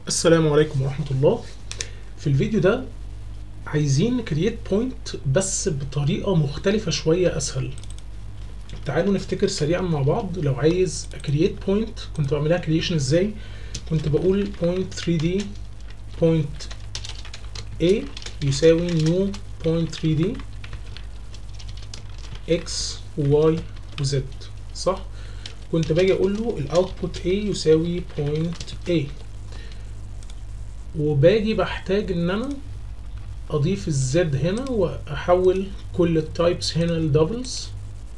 السلام عليكم ورحمة الله في الفيديو ده عايزين نكريت بوينت بس بطريقة مختلفة شوية أسهل تعالوا نفتكر سريعا مع بعض لو عايز اكريت بوينت كنت بعملها كرييشن ازاي كنت بقول بوينت 3D بوينت A يساوي new point 3D x y و z صح كنت باجي اقول له الاوتبوت A يساوي point A وباجي بحتاج ان انا اضيف الزد هنا واحول كل التايبس هنا لدبلز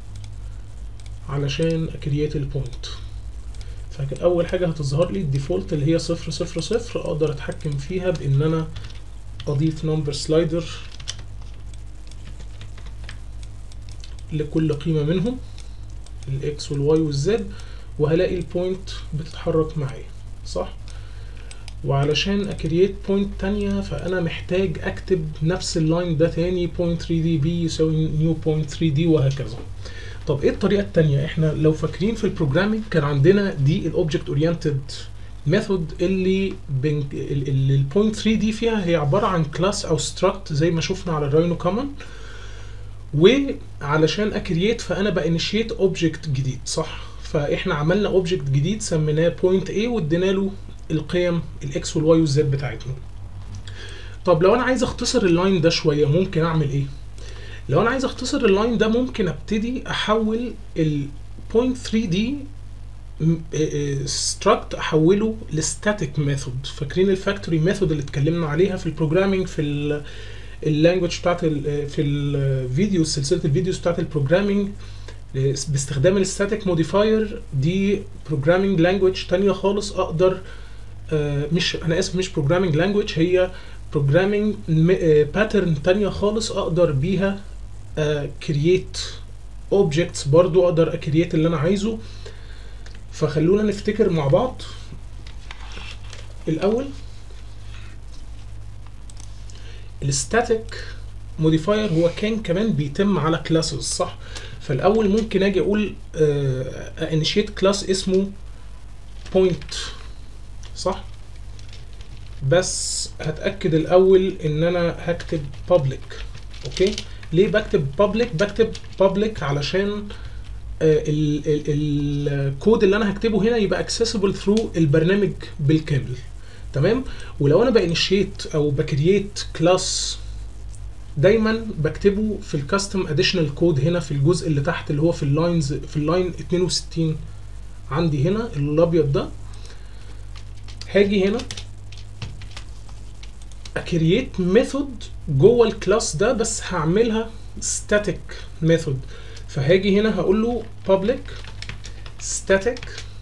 علشان اكريت البوينت فاول حاجه هتظهر لي الديفولت اللي هي صفر صفر صفر اقدر اتحكم فيها بان انا اضيف نمبر سلايدر لكل قيمه منهم الاكس والواي والزد وهلاقي البوينت بتتحرك معايا صح وعلشان اكريت بوينت تانية فانا محتاج اكتب نفس اللاين ده تاني بوينت 3 دي بي يساوي نيو بوينت 3 دي وهكذا طب ايه الطريقه التانية احنا لو فاكرين في البروجرامينج كان عندنا دي الاوبجكت اورينتد ميثود اللي اللي البوينت 3 دي فيها هي عباره عن كلاس او ستراكت زي ما شفنا على الراينو كومن وعلشان اكريت فانا بانيشيت اوبجكت جديد صح فاحنا عملنا اوبجكت جديد سميناه بوينت A وادينا له القيم الاكس والواي والزد بتاعتهم طب لو انا عايز اختصر اللاين ده شويه ممكن اعمل ايه لو انا عايز اختصر اللاين ده ممكن ابتدي احول البوينت 3 دي ستراكت احوله لستاتيك ميثود فاكرين الفاكتوري ميثود اللي اتكلمنا عليها في البروجرامينج في اللانجوج بتاعت في الفيديو سلسله الفيديوز بتاعت البروجرامينج باستخدام الستاتيك موديفاير دي بروجرامينج لانجوج تانية خالص اقدر مش انا اسف مش بروجرامينج لانجوج هي بروجرامينج باترن تانية خالص اقدر بيها كرييت اوبجكتس برضو اقدر اكرييت اللي انا عايزه فخلونا نفتكر مع بعض الاول الستاتيك موديفاير هو كان كمان بيتم على كلاسز صح فالاول ممكن اجي اقول انيشيت كلاس اسمه بوينت صح بس هتاكد الاول ان انا هكتب public اوكي ليه بكتب public بكتب public علشان الكود اللي انا هكتبه هنا يبقى accessible through البرنامج بالكامل تمام ولو انا بانيشيت او بكرييت كلاس دايما بكتبه في الكاستم اديشنال كود هنا في الجزء اللي تحت اللي هو في اللاينز في اللاين 62 عندي هنا الابيض ده هاجي هنا اكرييت ميثود جوه الكلاس ده بس هعملها static ميثود فهاجي هنا هقول له public static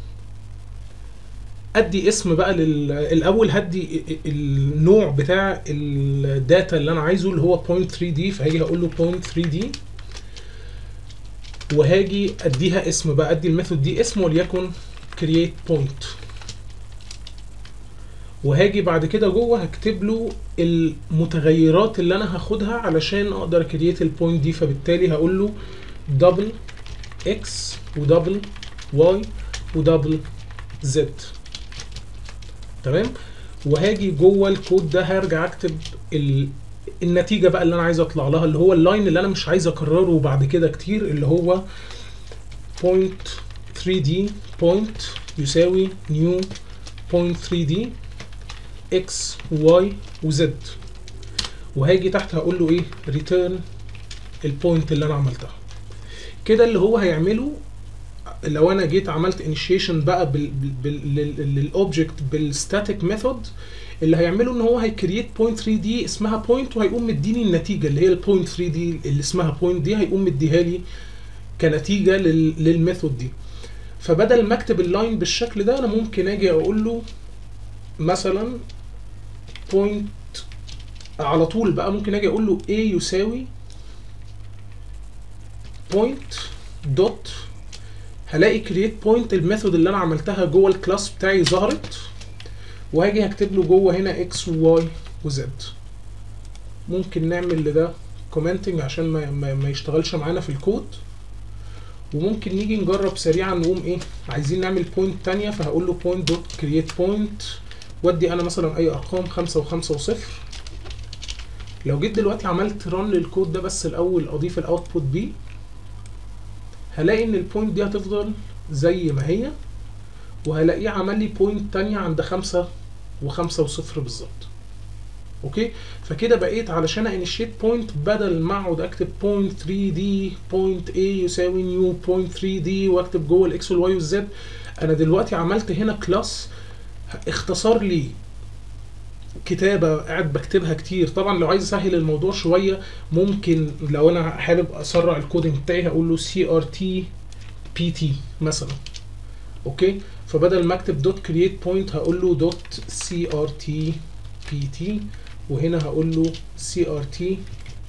ادي اسم بقى لل... الاول هدي النوع بتاع الداتا اللي انا عايزه اللي هو point 3 دي فهاجي هقول له point 3 دي وهاجي اديها اسم بقى ادي الميثود دي اسم وليكن create point وهاجي بعد كده جوه هكتب له المتغيرات اللي انا هاخدها علشان اقدر اكريت البوينت دي فبالتالي هقول له دبل اكس ودبل واي ودبل زد تمام وهاجي جوه الكود ده هرجع اكتب ال... النتيجه بقى اللي انا عايز اطلع لها اللي هو اللاين اللي انا مش عايز اكرره بعد كده كتير اللي هو بوينت 3 دي بوينت يساوي نيو بوينت 3 دي اكس واي وزد وهاجي تحت هقول له ايه ريتيرن البوينت اللي انا عملتها كده اللي هو هيعمله لو انا جيت عملت انيشيشن بقى للاوبجكت بالستاتيك ميثود اللي هيعمله ان هو هيكريت بوينت 3 دي اسمها بوينت وهيقوم مديني النتيجه اللي هي البوينت 3 دي اللي اسمها بوينت دي هيقوم مديها لي كنتيجه للميثود دي فبدل ما اكتب اللاين بالشكل ده انا ممكن اجي اقول له مثلا بوينت على طول بقى ممكن اجي اقول له a يساوي بوينت دوت هلاقي create point الميثود اللي انا عملتها جوه الكلاس بتاعي ظهرت وهاجي هكتب له جوه هنا x و y و z ممكن نعمل لده كومنتنج عشان ما, ما, ما يشتغلش معانا في الكود وممكن نيجي نجرب سريعا نقوم ايه عايزين نعمل بوينت تانية فهقول له point دوت create point ودي انا مثلا اي ارقام خمسة وخمسة وصفر لو جيت دلوقتي عملت ران للكود ده بس الاول اضيف الاوتبوت بي هلاقي ان البوينت دي هتفضل زي ما هي وهلاقيه عمل لي بوينت تانية عند خمسة وخمسة وصفر بالظبط اوكي فكده بقيت علشان انيشيت بوينت بدل ما اقعد اكتب بوينت 3 دي بوينت A يساوي نيو بوينت 3 دي واكتب جوه الاكس والواي والزد انا دلوقتي عملت هنا كلاس اختصر لي كتابة قاعد بكتبها كتير طبعا لو عايز اسهل الموضوع شوية ممكن لو انا حابب اسرع الكودنج بتاعي هقول له سي ار تي بي تي مثلا اوكي فبدل ما اكتب دوت كرييت بوينت هقول له دوت سي ار تي بي تي وهنا هقول له سي ار تي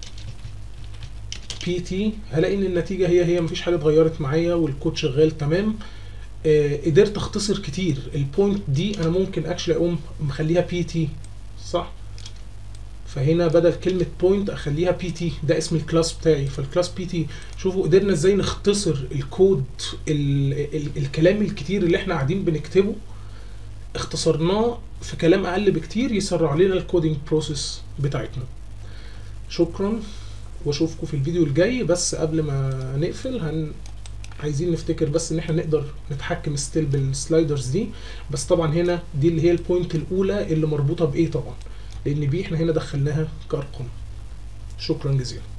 بي تي هلاقي ان النتيجه هي هي مفيش حاجه اتغيرت معايا والكود شغال تمام آه قدرت اختصر كتير البوينت دي انا ممكن اكشلي اقوم مخليها بي تي صح فهنا بدل كلمة بوينت اخليها بي تي ده اسم الكلاس بتاعي فالكلاس بي تي شوفوا قدرنا ازاي نختصر الكود ال ال الكلام الكتير اللي احنا قاعدين بنكتبه اختصرناه في كلام اقل بكتير يسرع لنا الكودينج بروسيس بتاعتنا شكرا واشوفكم في الفيديو الجاي بس قبل ما نقفل هن عايزين نفتكر بس ان احنا نقدر نتحكم ستيل بالسلايدرز دي بس طبعا هنا دي اللي هي البوينت الاولى اللي مربوطه بايه طبعا لان بي احنا هنا دخلناها كارقام شكرا جزيلا